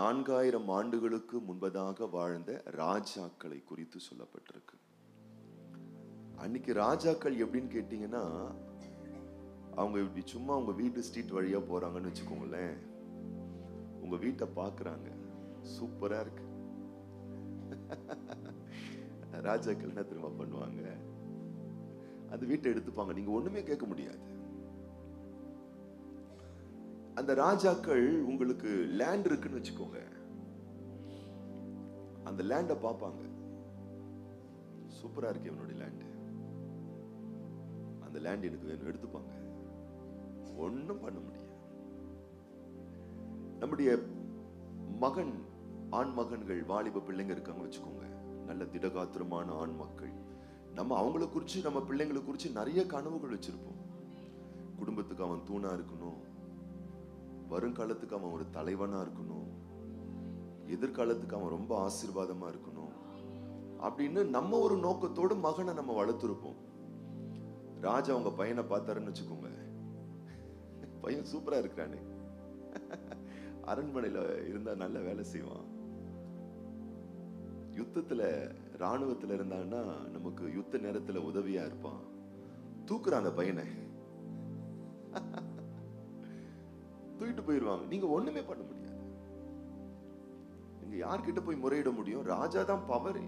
நான்காயிரம் ஆண்டுகளுக்கு முன்பதாக வாழ்ந்த ராஜாக்களை குறித்து சொல்லப்பட்டிருக்கு அன்னைக்கு ராஜாக்கள் எப்படின்னு கேட்டீங்கன்னா அவங்க இப்படி சும்மா உங்க வீட்டு ஸ்ட்ரீட் வழியா போறாங்கன்னு வச்சுக்கோங்களேன் உங்க வீட்டை பார்க்கறாங்க சூப்பரா இருக்கு ராஜாக்கள் என்ன திரும்ப பண்ணுவாங்க அந்த வீட்டை எடுத்துப்பாங்க நீங்க ஒண்ணுமே கேட்க முடியாது அந்த ராஜாக்கள் உங்களுக்கு லேண்ட் இருக்குன்னு வச்சுக்கோங்க அந்த லேண்டை பார்ப்பாங்க சூப்பரா இருக்கு இவனுடைய லேண்ட் அந்த லேண்ட் எனக்கு வேணும் எடுத்துப்பாங்க ஒண்ணும் பண்ண முடியாது நம்முடைய மகன் ஆண் மகன்கள் வாலிப பிள்ளைங்க இருக்காங்க வச்சுக்கோங்க நல்ல திடகாத்திரமான ஆண் மக்கள் நம்ம அவங்கள குறிச்சு நம்ம பிள்ளைங்களை குறிச்சு நிறைய கனவுகள் வச்சிருப்போம் குடும்பத்துக்கு அவன் தூணா இருக்கணும் வருங்காலத்துக்கு அவன் ஒரு தலைவனா இருக்கணும் எதிர்காலத்துக்கு அவன் ரொம்ப ஆசீர்வாதமா இருக்கணும் அப்படின்னு நம்ம ஒரு நோக்கத்தோடு மகனை நம்ம வளர்த்துருப்போம் ராஜா அவங்க பையனை பார்த்தாருன்னு வச்சுக்கோங்க பையன் சூப்பரா இருக்கிறானே அரண்மனையில இருந்தா நல்ல வேலை செய்வான் யுத்தத்துல ராணுவத்துல இருந்தான்னா நமக்கு யுத்த நேரத்துல உதவியா இருப்பான் தூக்குறான் அந்த பையனை தூக்கிட்டு போயிருவாங்க நீங்க ஒண்ணுமே பண்ண முடியாது நீங்க யார்கிட்ட போய் முறையிட முடியும் ராஜா தான் பவர்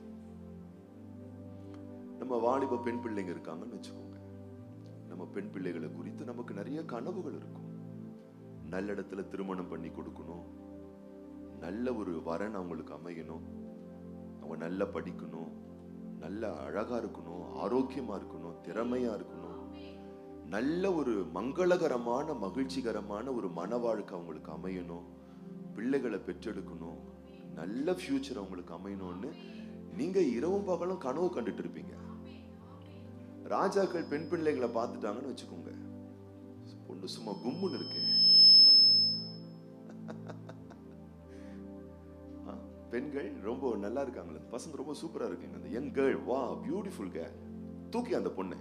நம்ம வாலிப பெண் பிள்ளைங்க இருக்காங்கன்னு வச்சுக்கோங்க நம்ம பெண் பிள்ளைகளை குறித்து நமக்கு நிறைய கனவுகள் இருக்கும் நல்ல இடத்துல திருமணம் பண்ணி கொடுக்கணும் நல்ல ஒரு வரன் அவங்களுக்கு அமையணும் அவங்க நல்லா படிக்கணும் நல்ல அழகா இருக்கணும் ஆரோக்கியமா இருக்கணும் திறமையா இருக்கணும் நல்ல ஒரு மங்களகரமான மகிழ்ச்சிகரமான ஒரு மன வாழ்க்கை அவங்களுக்கு அமையணும் பிள்ளைகளை பெற்றெடுக்கணும் நல்ல ஃபியூச்சர் அவங்களுக்கு அமையணும்னு நீங்க இரவும் பகலும் கனவு கண்டுட்டு இருப்பீங்க ராஜாக்கள் பெண் பிள்ளைகளை பார்த்துட்டாங்கன்னு வச்சுக்கோங்க பொண்ணு சும்மா கும்முன்னு இருக்கு ஆ, பெண்கள் ரொம்ப நல்லா இருக்காங்களே பசங்க ரொம்ப சூப்பரா இருக்குங்க அந்த யங் கேர்ள் வா பியூட்டிஃபுல் கேர்ள் தூக்கி அந்த பொண்ணை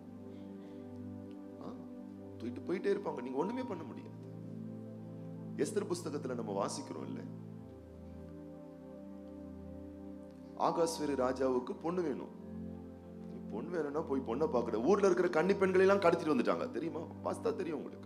ஆ, தூக்கிட்டு போயிட்டே இருப்பாங்க நீங்க ஒண்ணுமே பண்ண முடியாது எஸ்தர் புஸ்தகத்துல நம்ம வாசிக்கிறோம் இல்ல ஆகாஸ்வரி ராஜாவுக்கு பொண்ணு வேணும் நீ பொண்ணு வேணும்னா போய் பொண்ணை பார்க்கற ஊர்ல இருக்கிற கன்னி பெண்களை எல்லாம் கடத்திட்டு வந்துட்டாங்க தெரியுமா வாஸ்தா தெரியும் உங்களுக்கு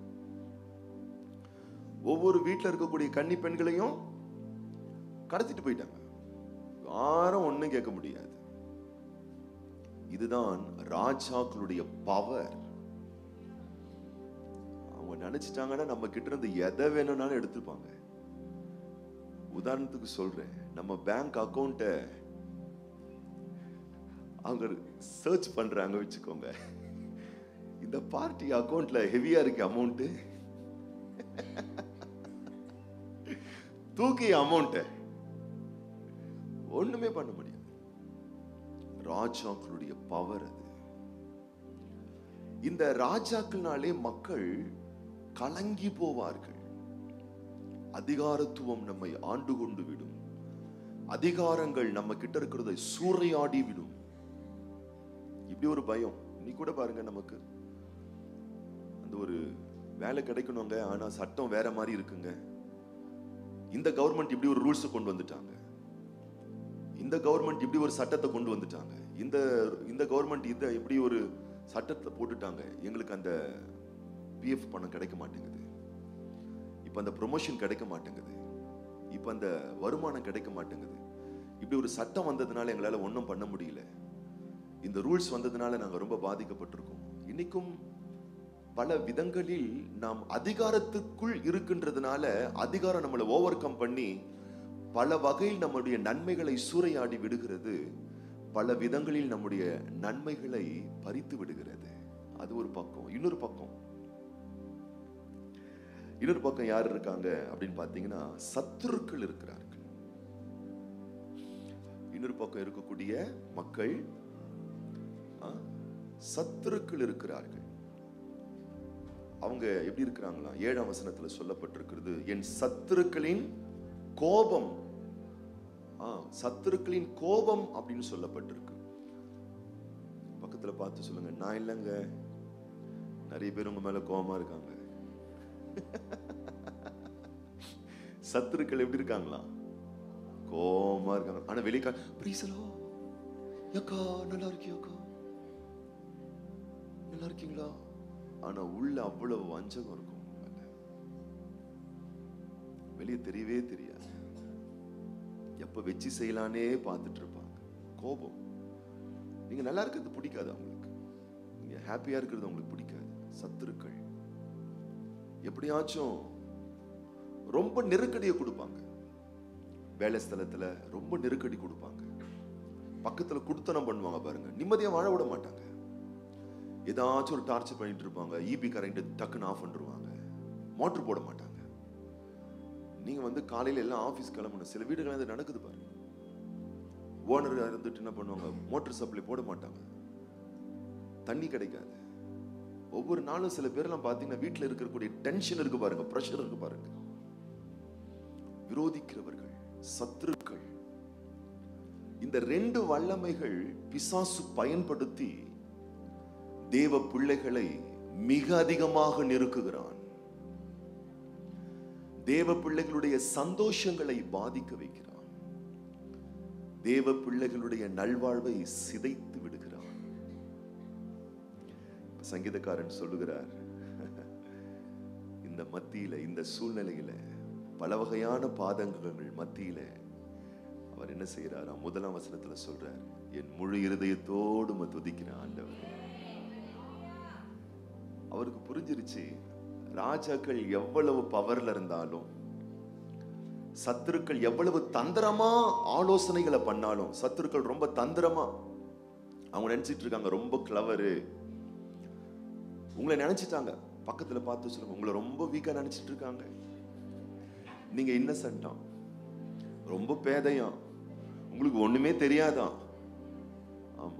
ஒவ்வொரு வீட்டுல இருக்கக்கூடிய கன்னி பெண்களையும் கடத்திட்டு போயிட்டாங்க யாரும் ஒண்ணும் கேட்க முடியாது இதுதான் ராஜாக்களுடைய பவர் அவங்க நினைச்சிட்டாங்கன்னா நம்ம கிட்ட இருந்து எதை வேணும்னாலும் எடுத்துப்பாங்க உதாரணத்துக்கு சொல்றேன் நம்ம பேங்க் அக்கௌண்ட்டை அவங்க சர்ச் பண்றாங்க வச்சுக்கோங்க இந்த பார்ட்டி அக்கௌண்ட்ல ஹெவியா இருக்கு அமௌண்ட் தூக்கி அமௌண்ட்டை ஒண்ணுமே பண்ண முடியாது ராஜாக்களுடைய பவர் அது இந்த ராஜாக்கள்னாலே மக்கள் கலங்கி போவார்கள் அதிகாரத்துவம் நம்மை ஆண்டு கொண்டு விடும் அதிகாரங்கள் நம்ம கிட்ட இருக்கிறதை சூறையாடி விடும் இப்படி ஒரு பயம் நீ கூட பாருங்க நமக்கு அந்த ஒரு வேலை கிடைக்கணுங்க ஆனா சட்டம் வேற மாதிரி இருக்குங்க இந்த கவர்மெண்ட் இப்படி ஒரு ரூல்ஸ் கொண்டு வந்துட்டாங்க இந்த கவர்மெண்ட் இப்படி ஒரு சட்டத்தை கொண்டு வந்துட்டாங்க இந்த இந்த கவர்மெண்ட் இதை இப்படி ஒரு சட்டத்தை போட்டுட்டாங்க எங்களுக்கு அந்த பிஎஃப் பணம் கிடைக்க மாட்டேங்குது இப்போ அந்த ப்ரொமோஷன் கிடைக்க மாட்டேங்குது இப்போ அந்த வருமானம் கிடைக்க மாட்டேங்குது இப்படி ஒரு சட்டம் வந்ததுனால எங்களால ஒன்றும் பண்ண முடியல இந்த ரூல்ஸ் வந்ததுனால நாங்க ரொம்ப பாதிக்கப்பட்டிருக்கோம் இன்னைக்கும் பல விதங்களில் நாம் அதிகாரத்துக்குள் இருக்கின்றதுனால அதிகாரம் நம்மளை ஓவர் கம் பண்ணி பல வகையில் நம்முடைய நன்மைகளை சூறையாடி விடுகிறது பல விதங்களில் நம்முடைய நன்மைகளை பறித்து விடுகிறது அது ஒரு பக்கம் இன்னொரு பக்கம் இன்னொரு பக்கம் யார் இருக்காங்க அப்படின்னு பார்த்தீங்கன்னா சத்துருக்கள் இருக்கிறார்கள் இன்னொரு பக்கம் இருக்கக்கூடிய மக்கள் ஆ, சத்துருக்கள் இருக்கிறார்கள் அவங்க எப்படி இருக்கிறாங்களா ஏழாம் வசனத்துல சொல்லப்பட்டிருக்கிறது என் சத்துருக்களின் கோபம் ஆ, சத்துருக்களின் கோபம் அப்படின்னு சொல்லப்பட்டிருக்கு பக்கத்துல பார்த்து சொல்லுங்க நான் இல்லைங்க நிறைய பேர் உங்க மேல கோபமா இருக்காங்க சத்துருக்கள் எப்படி இருக்காங்களா கோமா இருக்காங்க ஆனா வெளியே பிரீசலோ அக்கா நல்லா இருக்கியாக்கா நல்லா இருக்கீங்களா ஆனா உள்ள அவ்வளவு வஞ்சகம் இருக்கும் உள்ள. வெளியே தெரியவே தெரியாது எப்ப வச்சு செய்யலானே பார்த்துட்டு இருப்பாங்க கோபம் நீங்க நல்லா இருக்கிறது பிடிக்காது அவங்களுக்கு நீங்க ஹாப்பியா இருக்கிறது அவங்களுக்கு பிடிக்காது சத்துருக்கள் எப்படியாச்சும் ரொம்ப நெருக்கடியை கொடுப்பாங்க வேலை ஸ்தலத்துல ரொம்ப நெருக்கடி கொடுப்பாங்க பக்கத்துல குடுத்தனம் பண்ணுவாங்க பாருங்க நிம்மதியா வாழ விட மாட்டாங்க ஏதாச்சும் ஒரு டார்ச்சர் பண்ணிட்டு இருப்பாங்க இபி கரண்ட் டக்குன்னு ஆஃப் பண்ணிருவாங்க மோட்டர் போட மாட்டாங்க நீங்க வந்து காலையில எல்லாம் ஆபீஸ் கிளம்பணும் சில வீடுகள் அது நடக்குது பாருங்க ஓனர் இருந்துட்டு என்ன பண்ணுவாங்க மோட்டர் சப்ளை போட மாட்டாங்க தண்ணி கிடைக்காது ஒவ்வொரு நாளும் சில பேர்லாம் பார்த்தீங்கன்னா வீட்டில் இருக்கக்கூடிய டென்ஷன் இருக்கு பாருங்க ப்ரெஷர் இருக்கு பாருங்க விரோதிக்கிறவர்கள் சத்துருக்கள் இந்த ரெண்டு வல்லமைகள் பிசாசு பயன்படுத்தி தேவ பிள்ளைகளை மிக அதிகமாக நெருக்குகிறான் தேவ பிள்ளைகளுடைய சந்தோஷங்களை பாதிக்க வைக்கிறான் தேவ பிள்ளைகளுடைய நல்வாழ்வை சிதைத்து விடுகிறான் சங்கீதக்காரன் சொல்லுகிறார் இந்த மத்தியில இந்த சூழ்நிலையில பல வகையான பாதகங்கள் மத்தியில அவர் என்ன செய்யறாராம் முதலாம் வசனத்துல சொல்றார் என் முழு இருதயத்தோடு உம்மை துதிக்கிறேன் ஆண்டவர் அவருக்கு புரிஞ்சிருச்சு ராஜாக்கள் எவ்வளவு பவர்ல இருந்தாலும் சத்துருக்கள் எவ்வளவு தந்திரமா ஆலோசனைகளை பண்ணாலும் சத்துருக்கள் ரொம்ப தந்திரமா அவங்க நினைச்சிட்டு இருக்காங்க ரொம்ப கிளவரு உங்களை நினைச்சிட்டாங்க பக்கத்துல பார்த்து சொல்லுங்க உங்களை ரொம்ப வீக்கா நினைச்சிட்டு இருக்காங்க நீங்க இன்னசென்ட்டாம் ரொம்ப பேதையாம் உங்களுக்கு ஒண்ணுமே தெரியாதான் ஆமா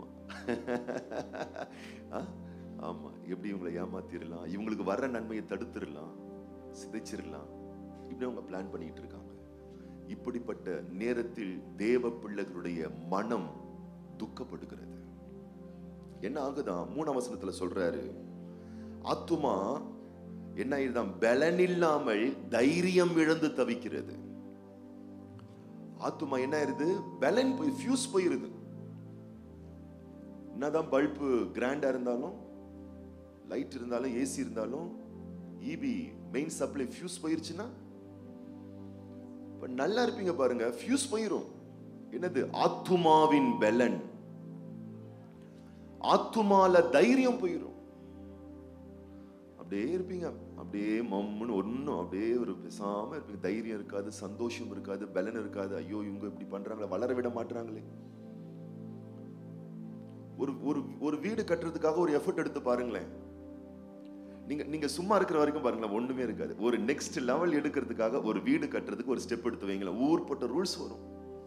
ஆ? ஆமா எப்படி இவங்களை ஏமாத்திரலாம் இவங்களுக்கு வர்ற நன்மையை தடுத்துடலாம் சிதைச்சிடலாம் இப்படி அவங்க பிளான் பண்ணிட்டு இருக்காங்க இப்படிப்பட்ட நேரத்தில் தேவ பிள்ளைகளுடைய மனம் துக்கப்படுகிறது என்ன ஆகுதான் மூணாம் வசனத்துல சொல்றாரு ஆத்துமா என்ன ஆயிருதான் பலன் இல்லாமல் தைரியம் இழந்து தவிக்கிறது ஆத்துமா என்ன ஆயிருது பலன் போய் ஃபியூஸ் போயிருது என்னதான் பல்பு கிராண்டா இருந்தாலும் லைட் இருந்தாலும் ஏசி இருந்தாலும் இபி மெயின் சப்ளை ஃபியூஸ் போயிருச்சுன்னா இப்ப நல்லா இருப்பீங்க பாருங்க ஃபியூஸ் போயிரும் என்னது ஆத்துமாவின் பலன் ஆத்துமால தைரியம் போயிரும் அப்படியே இருப்பீங்க அப்படியே மம்முன்னு ஒன்றும் அப்படியே ஒரு பேசாம இருப்பீங்க தைரியம் இருக்காது சந்தோஷம் இருக்காது பலன் இருக்காது ஐயோ இவங்க இப்படி பண்றாங்களே வளர விட மாட்றாங்களே ஒரு ஒரு ஒரு வீடு கட்டுறதுக்காக ஒரு எஃபர்ட் எடுத்து பாருங்களேன் நீங்க நீங்க சும்மா இருக்கிற வரைக்கும் பாருங்களேன் ஒண்ணுமே இருக்காது ஒரு நெக்ஸ்ட் லெவல் எடுக்கிறதுக்காக ஒரு வீடு கட்டுறதுக்கு ஒரு ஸ்டெப் எடுத்து வைங்களேன் ஊர்பட்ட ரூல்ஸ் வரும்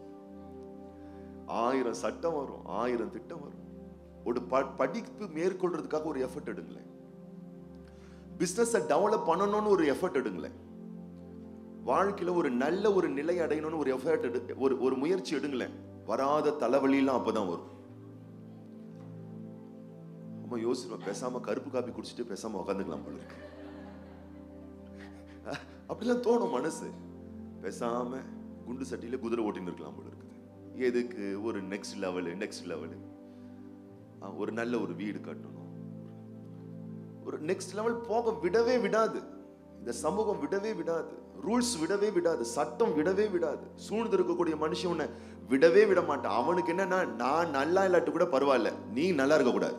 ஆயிரம் சட்டம் வரும் ஆயிரம் திட்டம் வரும் ஒரு ப- படிப்பு மேற்கொள்றதுக்காக ஒரு எஃபர்ட் எடுங்களேன் பிசினஸ் டெவலப் பண்ணணும்னு ஒரு எஃபர்ட் எடுங்களேன் வாழ்க்கையில ஒரு நல்ல ஒரு நிலை அடையணும்னு ஒரு எஃபர்ட் எடு ஒரு ஒரு முயற்சி எடுங்களேன் வராத தலைவலிலாம் அப்பதான் வரும் அம்மா யோசிப்போம் பேசாம கருப்பு காப்பி குடிச்சிட்டு பேசாம உட்காந்துக்கலாம் போல இருக்கு அஹ், அப்படிலாம் தோணும் மனசு பேசாம குண்டு சட்டியில குதிரை ஓட்டின்னு இருக்கலாம் போல இருக்குது எதுக்கு ஒரு நெக்ஸ்ட் லெவலு நெக்ஸ்ட் லெவலு ஒரு நல்ல ஒரு வீடு கட்டணும் ஒரு நெக்ஸ்ட் லெவல் போக விடவே விடாது இந்த சமூகம் விடவே விடாது ரூல்ஸ் விடவே விடாது சட்டம் விடவே விடாது சூழ்ந்து இருக்கக்கூடிய மனுஷன் உன்னை விடவே விட மாட்டான் அவனுக்கு என்னன்னா நான் நல்லா இல்லாட்டி கூட பரவாயில்ல நீ நல்லா இருக்க கூடாது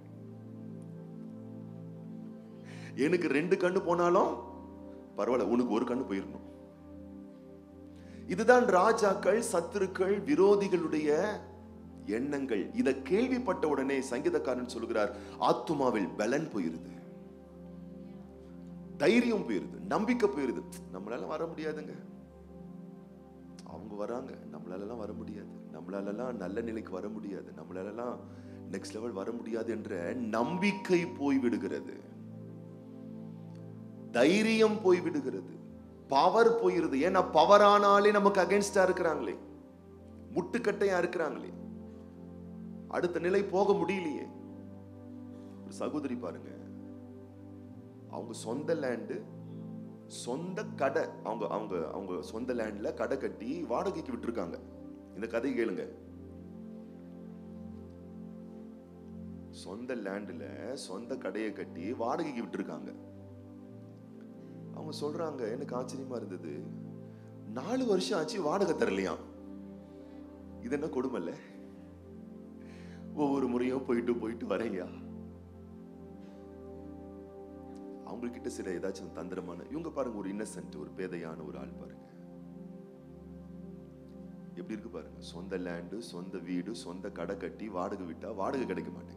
எனக்கு ரெண்டு கண்ணு போனாலும் பரவாயில்ல உனக்கு ஒரு கண்ணு போயிடணும் இதுதான் ராஜாக்கள் சத்துருக்கள் விரோதிகளுடைய எண்ணங்கள் இத கேள்விப்பட்ட உடனே சங்கீதக்காரன் சொல்கிறார் ஆத்துமாவில் பலன் போயிருது தைரியம் போயிருது நம்பிக்கை போயிருது நம்மளால வர முடியாதுங்க அவங்க வராங்க நம்மளாலலாம் வர முடியாது நம்மளாலலாம் நல்ல நிலைக்கு வர முடியாது நம்மளாலலாம் நெக்ஸ்ட் லெவல் வர முடியாது என்ற நம்பிக்கை போய் விடுகிறது தைரியம் போய் விடுகிறது பவர் போயிருது ஏன்னா பவர் ஆனாலே நமக்கு அகைன்ஸ்டா இருக்கிறாங்களே முட்டுக்கட்டையா இருக்கிறாங்களே அடுத்த நிலை போக முடியலையே ஒரு சகோதரி பாருங்க அவங்க சொந்த லேண்டு சொந்த கடை அவங்க அவங்க அவங்க சொந்த லேண்ட்ல கடை கட்டி வாடகைக்கு விட்டுருக்காங்க இந்த கதை கேளுங்க சொந்த லேண்ட்ல சொந்த கடையை கட்டி வாடகைக்கு விட்டுருக்காங்க அவங்க சொல்றாங்க எனக்கு ஆச்சரியமா இருந்தது நாலு வருஷம் ஆச்சு வாடகை தரலையாம் இது என்ன கொடுமை இல்ல ஒவ்வொரு முறையும் போயிட்டு போயிட்டு வரேங்கயா அவங்க கிட்ட சில ஏதாச்சும் தந்திரமான இவங்க பாருங்க ஒரு இன்னசென்ட் ஒரு பேதையான ஒரு ஆள் பாருங்க எப்படி இருக்கு பாருங்க சொந்த லேண்டு சொந்த வீடு சொந்த கடை கட்டி வாடகை விட்டா வாடகை கிடைக்க மாட்டேங்குது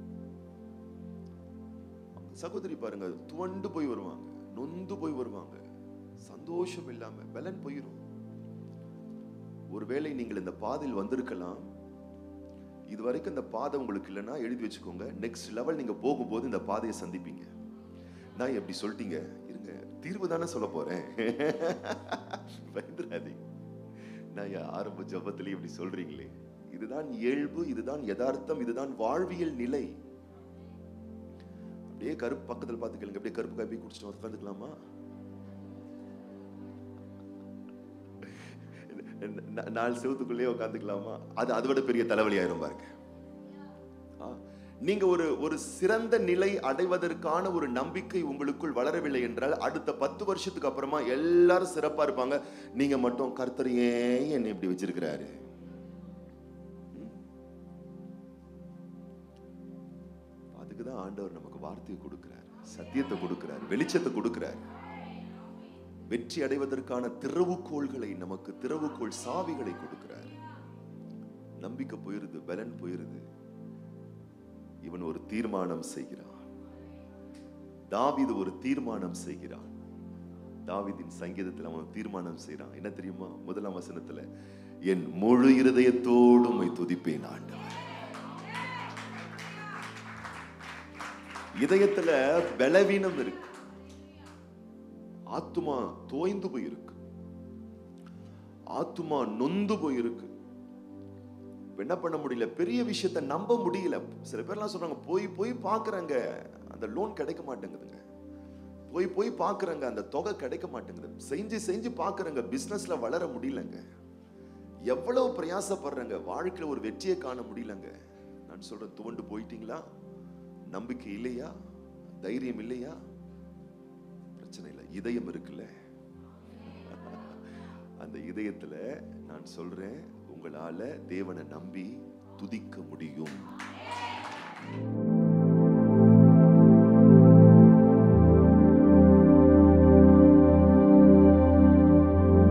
சகோதரி பாருங்க துவண்டு போய் வருவாங்க நொந்து போய் வருவாங்க சந்தோஷம் இல்லாம பலன் போயிரும் ஒருவேளை நீங்கள் இந்த பாதையில் வந்திருக்கலாம் இது வரைக்கும் இந்த பாதை உங்களுக்கு இல்லைன்னா எழுதி வச்சுக்கோங்க நெக்ஸ்ட் லெவல் நீங்க போகும்போது இந்த பாதையை சந்திப்பீங்க நான் எப்படி சொல்லிட்டீங்க இருங்க தீர்வு தானே சொல்ல போறேன் பயந்துடாதீங்க நான் என் ஆரம்ப ஜபத்திலே இப்படி சொல்றீங்களே இதுதான் இயல்பு இதுதான் யதார்த்தம் இதுதான் வாழ்வியல் நிலை அப்படியே கருப்பு பக்கத்துல பார்த்து கேளுங்க அப்படியே கருப்பு காப்பி குடிச்சிட்டு உட்காந்துக்கலாமா நா- நாலு செவத்துக்குள்ளேயே உட்காந்துக்கலாமா அது அதை விட பெரிய தலைவலி ஆயிரும் பாருங்க ஆ, நீங்க ஒரு ஒரு சிறந்த நிலை அடைவதற்கான ஒரு நம்பிக்கை உங்களுக்குள் வளரவில்லை என்றால் அடுத்த பத்து வருஷத்துக்கு அப்புறமா எல்லாரும் சிறப்பா இருப்பாங்க நீங்க மட்டும் கர்த்தர் ஏன் என்னை இப்படி வச்சிருக்கிறாரு ம்? அதுக்குதான் ஆண்டவர் நமக்கு வார்த்தையை கொடுக்கிறார் சத்தியத்தை கொடுக்கிறார் வெளிச்சத்தை கொடுக்கிறார் வெற்றி அடைவதற்கான திறவுகோள்களை நமக்கு திறவுகோள் சாவிகளை கொடுக்கிறார் நம்பிக்கை போயிருது பலன் போயிருது இவன் ஒரு தீர்மானம் செய்கிறான் தாவீது ஒரு தீர்மானம் செய்கிறான் தாவீதின் சங்கீதத்தில் அவன் தீர்மானம் செய்கிறான் என்ன தெரியுமா முதலாம் வசனத்துல என் முழு இருதயத்தோடு உம்மை துதிப்பேன் ஆண்டவர் இதயத்துல பலவீனம் இருக்கு ஆத்துமா தோய்ந்து போயிருக்கு ஆத்துமா நொந்து போயிருக்கு இப்ப என்ன பண்ண முடியல பெரிய விஷயத்தை நம்ப முடியல சில பேர்லாம் சொல்றாங்க போய் போய் பாக்குறாங்க அந்த லோன் கிடைக்க மாட்டேங்குதுங்க போய் போய் பாக்குறாங்க அந்த தொகை கிடைக்க மாட்டேங்குது செஞ்சு செஞ்சு பாக்குறாங்க பிசினஸ்ல வளர முடியலங்க எவ்வளவு பிரயாசப்படுறாங்க வாழ்க்கையில ஒரு வெற்றியை காண முடியலங்க நான் சொல்றேன் துவண்டு போயிட்டீங்களா நம்பிக்கை இல்லையா தைரியம் இல்லையா பிரச்சனை இல்லை இதயம் இருக்குல்ல அந்த இதயத்துல நான் சொல்றேன் உங்களால தேவனை நம்பி துதிக்க முடியும்